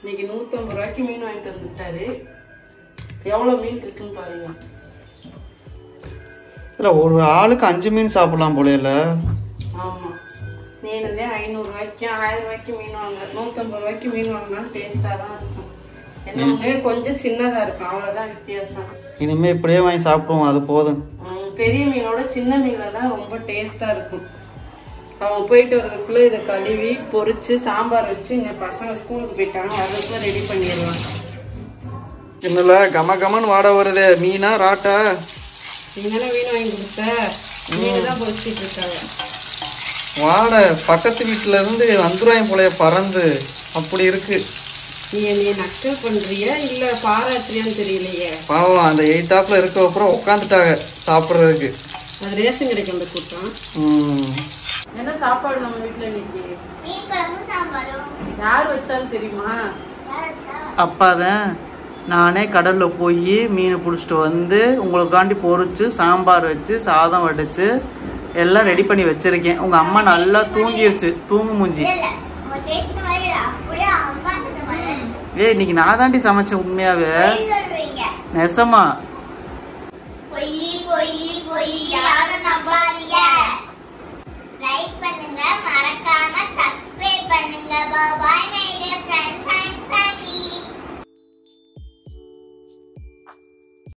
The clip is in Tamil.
இன்னைக்கு நூற்றம்பது ரூபாய்க்கு மீன் வாங்கிட்டு வந்துட்டாரு எவ்வளோ மீன் இருக்குன்னு பாருங்க இல்ல ஒரு ஆளுக்கு அஞ்சு மீன் சாப்பிடலாம் போல இல்ல ஆமாம் மீனதே ஐநூறுரூவாய்க்கு ஆயிரம் ரூபாய்க்கு மீன் வாங்க நூற்றம்பது ரூபாய்க்கு மீன் வாங்கினா டேஸ்ட்டாக தான் இருக்கும் என்ன ஒன்று கொஞ்சம் சின்னதாக இருக்கும் அவ்வளோதான் வித்தியாசம் இனிமே இப்படியே வாங்கி சாப்பிடுவோம் அது போதும் ம், பெரிய மீனோட சின்ன மீனில் தான் ரொம்ப டேஸ்ட்டாக இருக்கும் அவங்க போயிட்டு வர்றதுக்குள்ளே இதை கழுவி பொரிச்சு சாம்பார் வச்சு இந்த பசங்க ஸ்கூலுக்கு போயிட்டாங்க அதுக்குள்ளே ரெடி பண்ணிடலாம் என்னல கம கமன்னு வாட வருதே மீனா ராட்டா நீங்க மீன் வாங்கி கொடுத்த மீன் தான் பொரிச்சிட்டு இருக்காங்க வாட பக்கத்து வீட்டுல இருந்து வந்துருவாங்க போலயே பறந்து அப்படி இருக்கு நீ என்னைய நக்கல் பண்றியா இல்ல பாராட்டுறியான்னு தெரியலையே பாவம் அந்த எயித்தாப்புல இருக்க அப்புறம் உட்காந்துட்டாங்க சாப்பிட்றதுக்கு அது ரேஷன் கிடைக்கும் அந்த கூட்டம் ம் என்ன சாப்பாடு நம்ம வீட்டுல இன்னைக்கு மீன் குழம்பு சாம்பாரும் யார் வச்சாலும் தெரியுமா யாராச்சா அப்பாதான் நானே கடல்ல போய் மீன் பிடிச்சிட்டு வந்து உங்களுக்காண்டி பொரிச்சு சாம்பார் வச்சு சாதம் வடிச்சு எல்லாம் ரெடி பண்ணி வச்சிருக்கேன் உங்க அம்மா நல்லா தூங்கிருச்சு தூங்கு மூஞ்சி இல்ல உங்க டேஸ்ட் மாதிரி இல்ல அப்படியே அம்மா கிட்ட மாதிரி இருக்கு. ஏய் இன்னைக்கு நான் தாண்டி சமைச்சேன் உண்மையாவே பொய் சொல்றீங்க நெசமா பொய் பொய் பொய் யாரும் நம்பாதீங்க லைக் பண்ணுங்க மறக்காம சப்ஸ்கிரைப் பண்ணுங்க பாய் மை டியர் ஃப்ரெண்ட்ஸ்